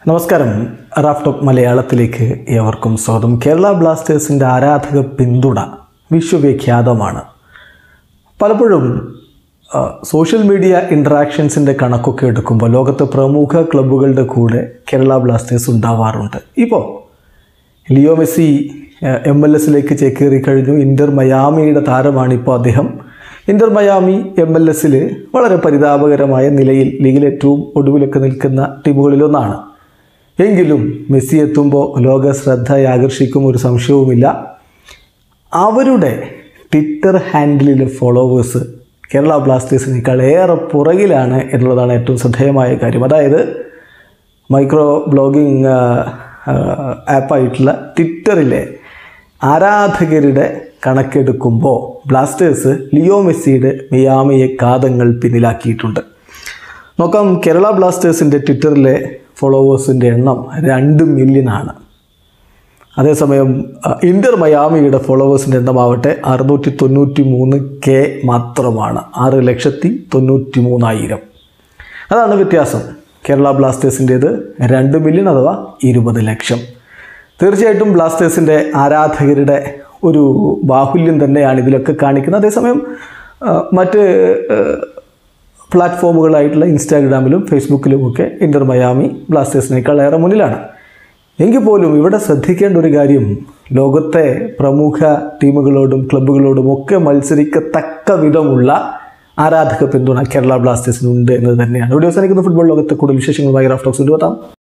നമസ്കാരം റാഫ്ടോപ്പ് മലയാളത്തിലേക്ക് ഏവർക്കും സ്വാഗതം കേരള ബ്ലാസ്റ്റേഴ്സിൻ്റെ ആരാധക പിന്തുണ വിശ്വവിഖ്യാതമാണ് പലപ്പോഴും ആ, സോഷ്യൽ മീഡിയ ഇൻട്രാക്ഷൻസിൻ്റെ കണക്കൊക്കെ എടുക്കുമ്പോൾ ലോകത്തെ പ്രമുഖ ക്ലബ്ബുകളുടെ കൂടെ കേരള ബ്ലാസ്റ്റേഴ്സ് ഉണ്ടാവാറുണ്ട് ഇപ്പോൾ ലിയോ മെസ്സി എം എൽ എസിലേക്ക് ചേക്കേറി കഴിഞ്ഞു ഇൻ്റർ മയാമിയുടെ താരമാണിപ്പോൾ അദ്ദേഹം ഇൻ്റർ മയാമി എം എൽ എസിൽ വളരെ പരിതാപകരമായ നിലയിൽ ലീഗിൽ ഏറ്റവും ഒടുവിലൊക്കെ നിൽക്കുന്ന ടീമുകളിലൊന്നാണ് എങ്കിലും മെസ്സി എത്തുമ്പോൾ ലോക ശ്രദ്ധ ആകർഷിക്കും ഒരു സംശയവുമില്ല അവരുടെ ട്വിറ്റർ ഹാൻഡിലിലെ ഫോളോവേഴ്സ് കേരള ബ്ലാസ്റ്റേഴ്സിനേക്കാൾ ഏറെ പുറകിലാണ് എന്നുള്ളതാണ് ഏറ്റവും ശ്രദ്ധേയമായ കാര്യം അതായത് മൈക്രോ ബ്ലോഗിംഗ് ആപ്പായിട്ടുള്ള ട്വിറ്ററിലെ ആരാധകരുടെ കണക്കെടുക്കുമ്പോൾ ബ്ലാസ്റ്റേഴ്സ് ലിയോ മെസ്സിയുടെ മിയാമിയെ കാതങ്ങൾ പിന്നിലാക്കിയിട്ടുണ്ട് നോക്കാം കേരള ബ്ലാസ്റ്റേഴ്സിൻ്റെ ട്വിറ്ററിലെ ഫോളോവേഴ്സിൻ്റെ എണ്ണം രണ്ട് മില്യനാണ് അതേസമയം അഹ്, ഇന്റർ മയാമിയുടെ ഫോളോവേഴ്സിൻ്റെ എണ്ണമാവട്ടെ അറുന്നൂറ്റി തൊണ്ണൂറ്റി മൂന്ന് കെ മാത്രമാണ് ആറ് ലക്ഷത്തി തൊണ്ണൂറ്റി മൂന്നായിരം അതാണ് വ്യത്യാസം കേരള ബ്ലാസ്റ്റേഴ്സിൻ്റേത് രണ്ട് മില്യൺ അഥവാ ഇരുപത് ലക്ഷം തീർച്ചയായിട്ടും ബ്ലാസ്റ്റേഴ്സിൻ്റെ ആരാധകരുടെ ഒരു ബാഹുല്യം തന്നെയാണ് ഇതിലൊക്കെ കാണിക്കുന്നത് അതേസമയം ആ, മറ്റ് ആ, പ്ലാറ്റ്ഫോമുകളായിട്ടുള്ള ഇൻസ്റ്റാഗ്രാമിലും ഫേസ്ബുക്കിലുമൊക്കെ ഇന്റർ മയാമി ബ്ലാസ്റ്റേഴ്സിനേക്കാൾ ഏറെ മുന്നിലാണ് എങ്കിൽ പോലും ഇവിടെ ശ്രദ്ധിക്കേണ്ട ഒരു കാര്യം ലോകത്തെ പ്രമുഖ ടീമുകളോടും ക്ലബ്ബുകളോടും ഒക്കെ മത്സരിക്കത്തക്ക വിധമുള്ള ആരാധക പിന്തുണ കേരള ബ്ലാസ്റ്റേഴ്സിനുണ്ട് എന്നത് തന്നെയാണ് ഇവിടെ അവസാനിക്കുന്ന ഫുട്ബോൾ ലോകത്തെ കൂടുതൽ വിശേഷങ്ങളുമായി റാഫ്റ്റോക്സ് കൊണ്ടുവരാം